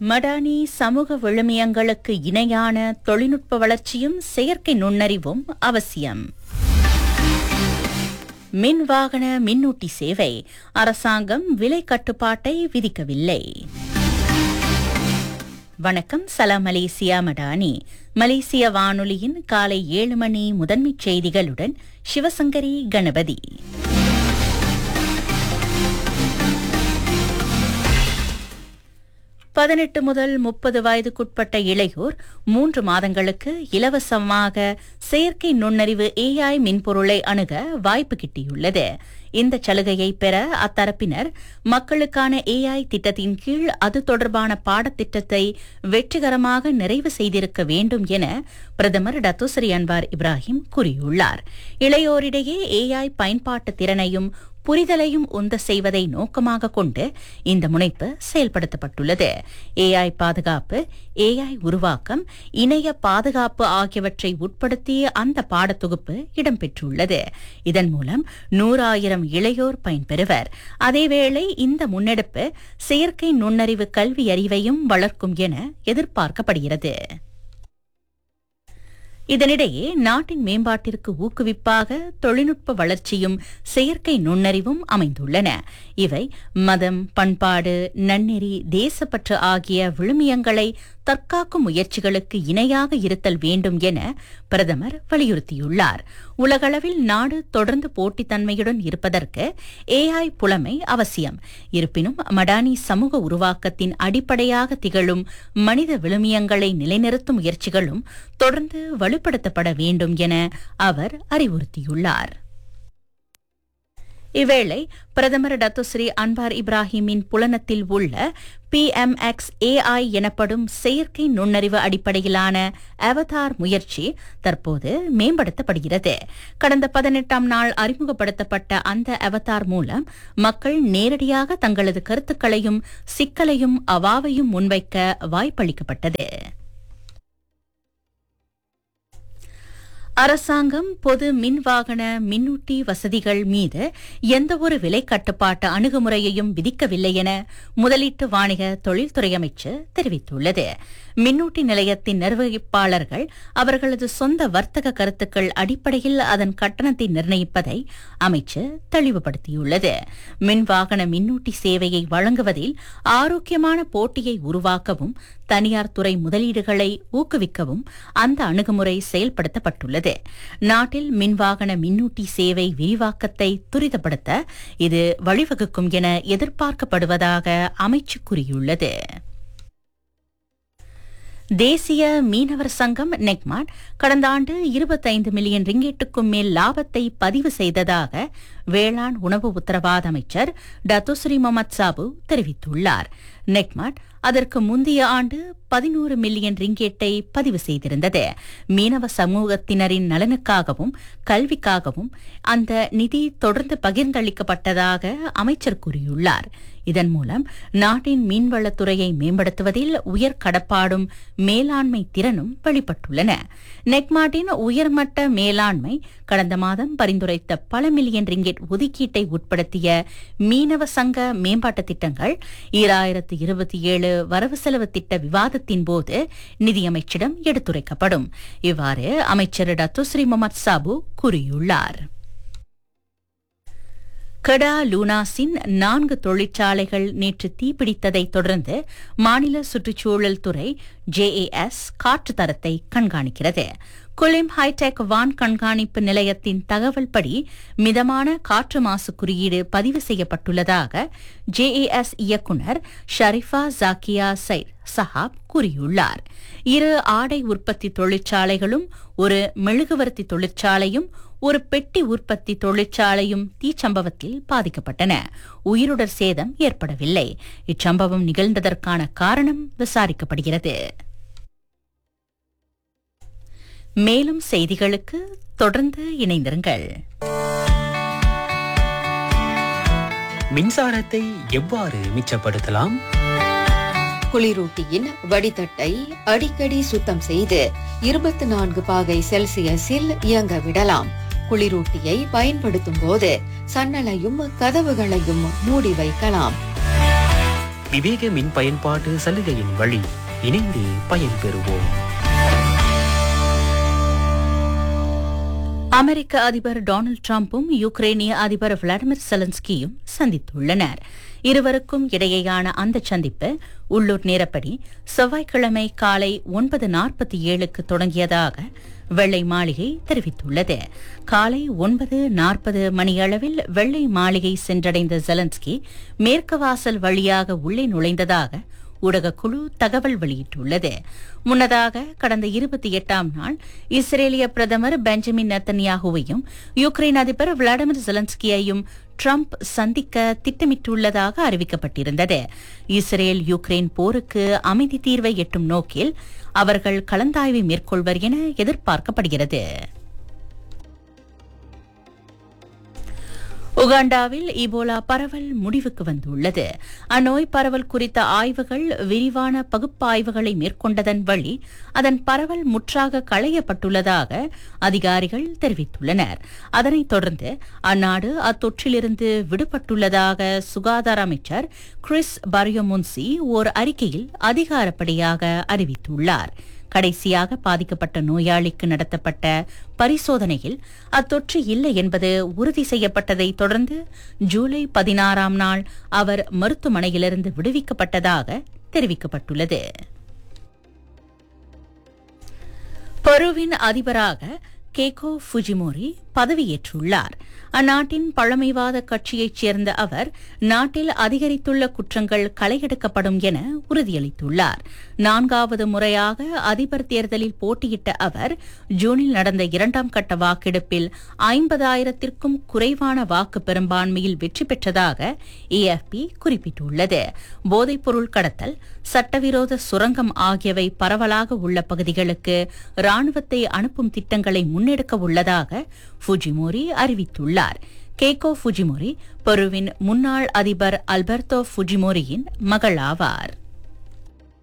மடானி சமூக விழுமியங்களுக்கு இணையான தொழில்நுட்ப வளர்ச்சியும் செயற்கை நுண்ணறிவும் அவசியம் மின் வாகன மின்னூட்டி சேவை அரசாங்கம் விலை கட்டுப்பாட்டை விதிக்கவில்லை வணக்கம் சலாம் மலேசியா மடானி மலேசிய வானொலியின் காலை ஏழு மணி முதன்மைச் செய்திகளுடன் சிவசங்கரி கணபதி பதினெட்டு முதல் முப்பது வயதுக்குட்பட்ட இளையோர் மூன்று மாதங்களுக்கு இலவசமாக செயற்கை நுண்ணறிவு ஏஐ மின்பொருளை அணுக வாய்ப்பு கிட்டியுள்ளது இந்த சலுகையை பெற அத்தரப்பினர் மக்களுக்கான ஏஐ திட்டத்தின் கீழ் அது தொடர்பான பாடத்திட்டத்தை வெற்றிகரமாக நிறைவு செய்திருக்க வேண்டும் என பிரதமர் டத்துஸ்ரீ அன்வார் இப்ராஹிம் கூறியுள்ளார் இளையோரிடையே ஏஐ பயன்பாட்டு திறனையும் புரிதலையும் உந்த செய்வதை நோக்கமாக கொண்டு இந்த முனைப்பு செயல்படுத்தப்பட்டுள்ளது ஏஐ பாதுகாப்பு ஏஐ உருவாக்கம் இணைய பாதுகாப்பு ஆகியவற்றை உட்படுத்திய அந்த பாடத்தொகுப்பு இடம்பெற்றுள்ளது இதன் மூலம் நூறாயிரம் இளையோர் பயன்பெறுவர் அதேவேளை இந்த முன்னெடுப்பு செயற்கை நுண்ணறிவு கல்வி அறிவையும் வளர்க்கும் என எதிர்பார்க்கப்படுகிறது இதனிடையே நாட்டின் மேம்பாட்டிற்கு ஊக்குவிப்பாக தொழில்நுட்ப வளர்ச்சியும் செயற்கை நுண்ணறிவும் அமைந்துள்ளன இவை மதம் பண்பாடு நன்னெறி தேசப்பற்று ஆகிய விழுமியங்களை தற்காக்கும் முயற்சிகளுக்கு இணையாக இருத்தல் வேண்டும் என பிரதமர் வலியுறுத்தியுள்ளார் உலகளவில் நாடு தொடர்ந்து போட்டித்தன்மையுடன் இருப்பதற்கு ஏஐ புலமை அவசியம் இருப்பினும் மடானி சமூக உருவாக்கத்தின் அடிப்படையாக திகழும் மனித விழுமியங்களை நிலைநிறுத்தும் முயற்சிகளும் தொடர்ந்து வலுப்படுத்தப்பட வேண்டும் என அவர் அறிவுறுத்தியுள்ளார் இவ்வேளை பிரதமர் டத்துஸ்ரீ அன்வார் இப்ராஹிமின் புலனத்தில் உள்ள பிஎம்எக்ஸ் ஏஐ எனப்படும் செயற்கை நுண்ணறிவு அடிப்படையிலான அவதார் முயற்சி தற்போது மேம்படுத்தப்படுகிறது கடந்த பதினெட்டாம் நாள் அறிமுகப்படுத்தப்பட்ட அந்த அவதார் மூலம் மக்கள் நேரடியாக தங்களது கருத்துக்களையும் சிக்கலையும் அவாவையும் முன்வைக்க வாய்ப்பளிக்கப்பட்டது அரசாங்கம் பொது மின் வாகன மின்னூட்டி வசதிகள் மீது எந்தவொரு விலை கட்டுப்பாட்டு அணுகுமுறையையும் விதிக்கவில்லை என முதலீட்டு வாணிக தொழில்துறை அமைச்சர் தெரிவித்துள்ளது மின்னூட்டி நிலையத்தின் நிர்வகிப்பாளர்கள் அவர்களது சொந்த வர்த்தக கருத்துக்கள் அடிப்படையில் அதன் கட்டணத்தை நிர்ணயிப்பதை அமைச்சர் தெளிவுபடுத்தியுள்ளது மின் வாகன மின்னூட்டி சேவையை வழங்குவதில் ஆரோக்கியமான போட்டியை உருவாக்கவும் தனியார் துறை முதலீடுகளை ஊக்குவிக்கவும் அந்த அணுகுமுறை செயல்படுத்தப்பட்டுள்ளது நாட்டில் மின்வாகன மின்னூட்டி சேவை விரிவாக்கத்தை துரிதப்படுத்த இது வழிவகுக்கும் என எதிர்பார்க்கப்படுவதாக அமைச்சு கூறியுள்ளது தேசிய மீனவர் சங்கம் நெக்மாட் கடந்த ஆண்டு இருபத்தைந்து மில்லியன் ரிங்கெட்டுக்கும் மேல் லாபத்தை பதிவு செய்ததாக வேளாண் உணவு உத்தரவாத அமைச்சர் டத்துஸ்ரீ முகமது சாபு தெரிவித்துள்ளார் நெக்மாட் அதற்கு முந்தைய ஆண்டு பதினோரு மில்லியன் ரிங்கெட்டை பதிவு செய்திருந்தது மீனவ சமூகத்தினரின் நலனுக்காகவும் கல்விக்காகவும் அந்த நிதி தொடர்ந்து பகிர்ந்தளிக்கப்பட்டதாக அமைச்சர் கூறியுள்ளார் இதன் மூலம் நாட்டின் மீன்வளத்துறையை மேம்படுத்துவதில் உயர் கடப்பாடும் மேலாண்மை திறனும் வெளிப்பட்டுள்ளன நெக்மாட்டின் உயர்மட்ட மேலாண்மை கடந்த மாதம் பரிந்துரைத்த பல மில்லியன் ரிங்கெட் ஒதுக்கீட்டை உட்படுத்திய மீனவ சங்க மேம்பாட்டு திட்டங்கள் ஈராயிரத்து இருபத்தி ஏழு வரவு செலவு திட்ட விவாதத்தின் போது நிதியமைச்சிடம் எடுத்துரைக்கப்படும் இவ்வாறு அமைச்சர் டத்துஸ்ரீ முகமது சாபு கூறியுள்ளார் கடா லூனாஸின் நான்கு தொழிற்சாலைகள் நேற்று தீப்பிடித்ததைத் தொடர்ந்து மாநில சுற்றுச்சூழல் துறை ஜேஏஎஸ் காற்று தரத்தை கண்காணிக்கிறது குலிம் ஹைடெக் வான் கண்காணிப்பு நிலையத்தின் தகவல்படி மிதமான காற்று மாசு குறியீடு பதிவு செய்யப்பட்டுள்ளதாக ஜேஏஎஸ் இயக்குநர் ஷரிஃபா ஜாக்கியா சைர் சஹாப் கூறியுள்ளார் இரு ஆடை உற்பத்தி தொழிற்சாலைகளும் ஒரு மெழுகுவர்த்தி தொழிற்சாலையும் ஒரு பெட்டி உற்பத்தி தொழிற்சாலையும் தீச்சம்பவத்தில் பாதிக்கப்பட்டன உயிருடர் சேதம் ஏற்படவில்லை இச்சம்பவம் நிகழ்ந்ததற்கான காரணம் விசாரிக்கப்படுகிறது மேலும் செய்திகளுக்கு தொடர்ந்து இணைந்திருங்கள் மின்சாரத்தை எவ்வாறு மிச்சப்படுத்தலாம் குளிரூட்டியின் வடிதட்டை அடிக்கடி சுத்தம் செய்து இருபத்தி நான்கு பாகை செல்சியஸில் இயங்க விடலாம் குளிரூட்டியை பயன்படுத்தும் போது சன்னலையும் கதவுகளையும் மூடி வைக்கலாம் விவேக மின் பயன்பாட்டு சலுகையின் வழி இணைந்து பயன்பெறுவோம் அமெரிக்க அதிபர் டொனால்ட் ட்ரம்பும் யுக்ரைனிய அதிபர் விளாடிமிர் செலன்ஸ்கியும் சந்தித்துள்ளனர் இருவருக்கும் இடையேயான அந்த சந்திப்பு உள்ளூர் நேரப்படி செவ்வாய்க்கிழமை காலை ஒன்பது நாற்பத்தி ஏழுக்கு தொடங்கியதாக வெள்ளை மாளிகை தெரிவித்துள்ளது காலை ஒன்பது நாற்பது மணியளவில் வெள்ளை மாளிகை சென்றடைந்த ஜெலன்ஸ்கி மேற்கு வாசல் வழியாக உள்ளே நுழைந்ததாக ஊடகக்குழு தகவல் வெளியிட்டுள்ளது முன்னதாக கடந்த இருபத்தி எட்டாம் நாள் இஸ்ரேலிய பிரதமர் பெஞ்சமின் நெத்தன்யாகுவையும் யுக்ரைன் அதிபர் விளாடிமிர் ஜெலன்ஸ்கியையும் ட்ரம்ப் சந்திக்க திட்டமிட்டுள்ளதாக அறிவிக்கப்பட்டிருந்தது இஸ்ரேல் யுக்ரைன் போருக்கு அமைதி தீர்வை எட்டும் நோக்கில் அவர்கள் கலந்தாய்வை மேற்கொள்வர் என எதிர்பார்க்கப்படுகிறது உகாண்டாவில் இபோலா பரவல் முடிவுக்கு வந்துள்ளது அந்நோய் பரவல் குறித்த ஆய்வுகள் விரிவான பகுப்பாய்வுகளை மேற்கொண்டதன் வழி அதன் பரவல் முற்றாக களையப்பட்டுள்ளதாக அதிகாரிகள் தெரிவித்துள்ளனர் அதனைத் தொடர்ந்து அந்நாடு அத்தொற்றிலிருந்து விடுபட்டுள்ளதாக சுகாதார அமைச்சர் கிறிஸ் பரியோமுன்சி ஓர் அறிக்கையில் அதிகாரப்படியாக அறிவித்துள்ளார் கடைசியாக பாதிக்கப்பட்ட நோயாளிக்கு நடத்தப்பட்ட பரிசோதனையில் அத்தொற்று இல்லை என்பது உறுதி செய்யப்பட்டதை தொடர்ந்து ஜூலை பதினாறாம் நாள் அவர் மருத்துவமனையிலிருந்து விடுவிக்கப்பட்டதாக தெரிவிக்கப்பட்டுள்ளது பெருவின் அதிபராக கேகோ ஃபுஜிமோரி பதவியேற்றுள்ளார் அந்நாட்டின் பழமைவாத கட்சியைச் சேர்ந்த அவர் நாட்டில் அதிகரித்துள்ள குற்றங்கள் களையெடுக்கப்படும் என உறுதியளித்துள்ளார் நான்காவது முறையாக அதிபர் தேர்தலில் போட்டியிட்ட அவர் ஜூனில் நடந்த இரண்டாம் கட்ட வாக்கெடுப்பில் ஐம்பதாயிரத்திற்கும் குறைவான வாக்கு பெரும்பான்மையில் வெற்றி பெற்றதாக ஏஎஃப்பி குறிப்பிட்டுள்ளது போதைப்பொருள் கடத்தல் சட்டவிரோத சுரங்கம் ஆகியவை பரவலாக உள்ள பகுதிகளுக்கு ராணுவத்தை அனுப்பும் திட்டங்களை முன்னெடுக்க உள்ளதாக ஃபுஜிமோரி அறிவித்துள்ளார் கேகோ ஃபுஜிமோரி பெருவின் முன்னாள் அதிபர் அல்பர்டோ ஃபுஜிமோரியின் மகள் ஆவார்